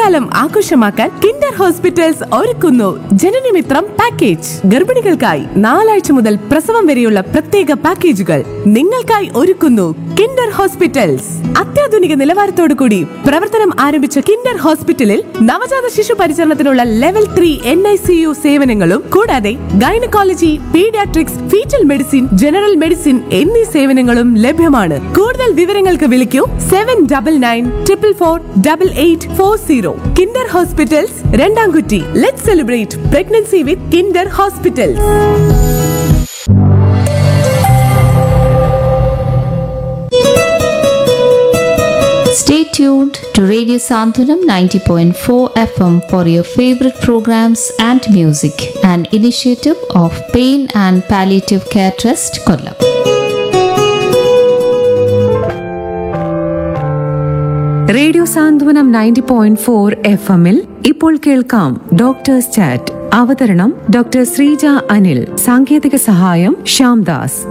ഗർഭകാലം ആഘോഷമാക്കാൻ Kinder hospitals ഒരുക്കുന്നു ജനനമിത്രം പാക്കേജ് ഗർഭിണികൾക്കായി നാലാഴ്ച മുതൽ പ്രസവം വരെയുള്ള പ്രത്യേക പാക്കേജുകൾ നിങ്ങൾക്കായി ഒരുക്കുന്നു കിൻഡർ ഹോസ്പിറ്റൽസ് അത്യാധുനിക നിലവാരത്തോടു കൂടി പ്രവർത്തനം ആരംഭിച്ച കിൻഡർ ഹോസ്പിറ്റലിൽ നവജാത ശിശു പരിചരണത്തിനുള്ള level three N I C U സേവനങ്ങളും കൂടാതെ gynaecology paediatrics foetal medicine general medicine എന്നീ സേവനങ്ങളും ലഭ്യമാണ് കൂടുതൽ വിവരങ്ങൾക്ക് വിളിക്കൂ seven double nine triple four double eight four zero kinder hospitals രണ്ടാംകുറ്റി let celebrate pregnancy with kinder hospitals Stay tuned to Radio Santhanam 90.4 FM for your favorite programs and music, an initiative of Pain and Palliative Care Trust, Kollam. Radio Santhwanam ninety point four F എമ്മിൽ ഇപ്പോൾ കേൾക്കാം doctors chat അവതരണം doctor Sreeja Anil സാങ്കേതിക സഹായം ശ്യാംദാസ്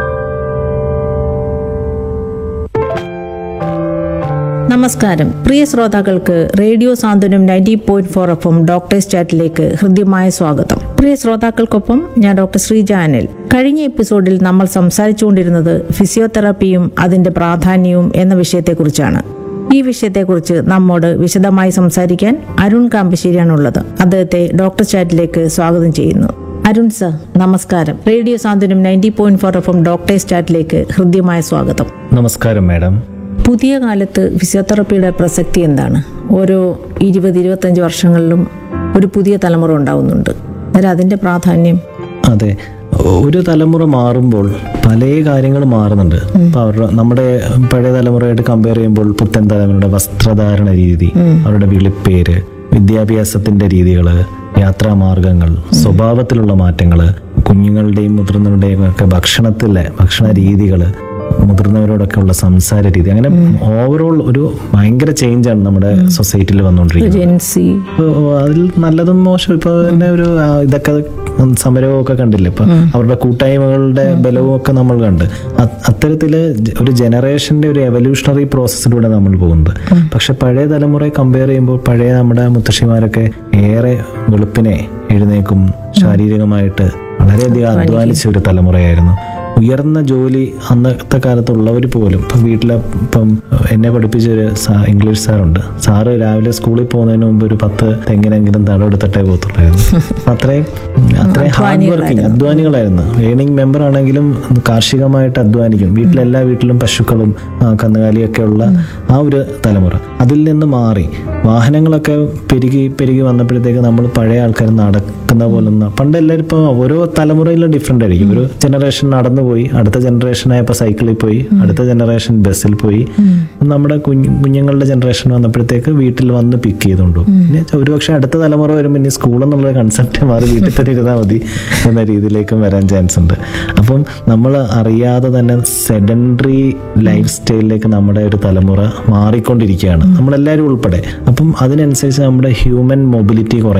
നമസ്കാരം പ്രിയ ശ്രോതാക്കൾക്ക് radio Santhwanam ninety point four F M doctors ചാറ്റിലേക്ക് ഹൃദ്യമായ സ്വാഗതം പ്രിയ ശ്രോതാക്കൾക്കൊപ്പം ഞാൻ ഡോക്ടർ ശ്രീജ അനിൽ കഴിഞ്ഞ എപ്പിസോഡിൽ നമ്മൾ സംസാരിച്ചുകൊണ്ടിരുന്നത് ഫിസിയോതെറാപ്പിയും അതിന്റെ പ്രാധാന്യവും എന്ന വിഷയത്തെക്കുറിച്ചാണ് ഈ വിഷയത്തെക്കുറിച്ച് നമ്മോട് വിശദമായി സംസാരിക്കാൻ അരുൺ കാമ്പശ്ശേരിയാണുള്ളത് അദ്ദേഹത്തെ ഡോക്ടർ ചാറ്റിലേക്ക് സ്വാഗതം ചെയ്യുന്നു അരുൺ സർ നമസ്കാരം radio Santhwanam ninety point four F M doctors ചാറ്റിലേക്ക് ഹൃദ്യമായ സ്വാഗതം നമസ്കാരം മാഡം പുതിയ കാലത്ത് ഫിസിയോതെറപ്പിയുടെ പ്രസക്തി എന്താണ് ഓരോ ഇരുപത് ഇരുപത്തഞ്ച് വർഷങ്ങളിലും ഒരു പുതിയ തലമുറ ഉണ്ടാവുന്നുണ്ട് അന്നേരം അതിന്റെ പ്രാധാന്യം അതെ ഒരു തലമുറ മാറുമ്പോൾ പല കാര്യങ്ങൾ മാറുന്നുണ്ട് ഇപ്പൊ അവരുടെ നമ്മുടെ പഴയ തലമുറയായിട്ട് കമ്പയർ ചെയ്യുമ്പോൾ പുത്തൻ തലമുറയുടെ വസ്ത്രധാരണ രീതി അവരുടെ വിളിപ്പേര് വിദ്യാഭ്യാസത്തിന്റെ രീതികള് യാത്രാമാർഗങ്ങൾ സ്വഭാവത്തിലുള്ള മാറ്റങ്ങള് കുഞ്ഞുങ്ങളുടെയും മുതിർന്നവരുടെയും ഒക്കെ ഭക്ഷണത്തിലെ ഭക്ഷണ രീതികള് മുതിർന്നവരോടൊക്കെ ഉള്ള സംസാര രീതി അങ്ങനെ ഓവറോൾ ഒരു ഭയങ്കര ചേഞ്ചാണ് നമ്മുടെ സൊസൈറ്റിയിൽ വന്നുകൊണ്ടിരിക്കുന്നത് ജെൻസി ഇപ്പൊ അതിൽ നല്ലതും മോശം ഇപ്പൊ തന്നെ ഒരു ആ, ഇതൊക്കെ സമരവും ഒക്കെ കണ്ടില്ലേ ഇപ്പൊ അവരുടെ കൂട്ടായ്മകളുടെ ബലവും ഒക്കെ നമ്മൾ കണ്ട് അ- അത്തരത്തില് ജ- ഒരു ജനറേഷന്റെ ഒരു എവല്യൂഷണറി പ്രോസസ്സിലൂടെ നമ്മൾ പോകുന്നത് പക്ഷെ പഴയ തലമുറയെ കമ്പയർ ചെയ്യുമ്പോൾ പഴയ നമ്മുടെ മുത്തശ്ശിമാരൊക്കെ ഏറെ വെളുപ്പിനെ എഴുന്നേക്കും ശാരീരികമായിട്ട് വളരെയധികം അധ്വാനിച്ച ഒരു തലമുറയായിരുന്നു ഉയർന്ന ജോലി അന്നത്തെ കാലത്തുള്ളവർ പോലും ഇപ്പം വീട്ടിലെ ഇപ്പം എന്നെ പഠിപ്പിച്ച ഒരു സാ- ഇംഗ്ലീഷ് സാറുണ്ട് സാറ് രാവിലെ സ്കൂളിൽ പോകുന്നതിന് മുമ്പ് ഒരു പത്ത് തെങ്ങിനെങ്കിലും തടവെടുത്തിട്ടേ പോകത്തുള്ളായിരുന്നു അത്രയും അത്രയും ഹാർഡ് വർക്കിംഗ് അധ്വാനികളായിരുന്നു ഏണിംഗ് മെമ്പർ ആണെങ്കിലും കാർഷികമായിട്ട് അധ്വാനിക്കും വീട്ടിലെല്ലാ വീട്ടിലും പശുക്കളും ആ, കന്നുകാലിയൊക്കെ ഉള്ള ആ ഒരു തലമുറ അതിൽ നിന്ന് മാറി വാഹനങ്ങളൊക്കെ പെരുകി പെരുകി വന്നപ്പോഴത്തേക്ക് നമ്മൾ പഴയ ആൾക്കാർ നടക്കുന്ന പോലെ ഒന്നും- പണ്ട് എല്ലാവരും ഇപ്പോൾ ഓരോ തലമുറയിലും ഡിഫറെൻ്റ് ആയിരിക്കും ഒരു ജനറേഷൻ നടന്നു പോയി അടുത്ത ജനറേഷൻ ആയപ്പോൾ സൈക്കിളിൽ പോയി അടുത്ത ജനറേഷൻ ബസ്സിൽ പോയി നമ്മുടെ കുഞ്ഞ് കുഞ്ഞുങ്ങളുടെ ജനറേഷൻ വന്നപ്പോഴത്തേക്ക് വീട്ടിൽ വന്ന് പിക്ക് ചെയ്തുകൊണ്ടു പിന്നെ ഒരുപക്ഷെ അടുത്ത തലമുറ വരുമ്പോൾ ഇനി സ്കൂൾ എന്നുള്ള കൺസെപ്റ്റ് മാറി വീട്ടിൽ തന്നെ ഇരുന്നാൽ മതി എന്ന രീതിയിലേക്കും വരാൻ ചാൻസ് ഉണ്ട് അപ്പം നമ്മൾ അറിയാതെ തന്നെ സെഡൻഡറി ലൈഫ് സ്റ്റൈലിലേക്ക് നമ്മുടെ ഒരു തലമുറ മാറിക്കൊണ്ടിരിക്കുകയാണ് നമ്മളെല്ലാവരും ഉൾപ്പെടെ അപ്പം അതിനനുസരിച്ച് നമ്മുടെ ഹ്യൂമൻ മൊബിലിറ്റി കുറഞ്ഞു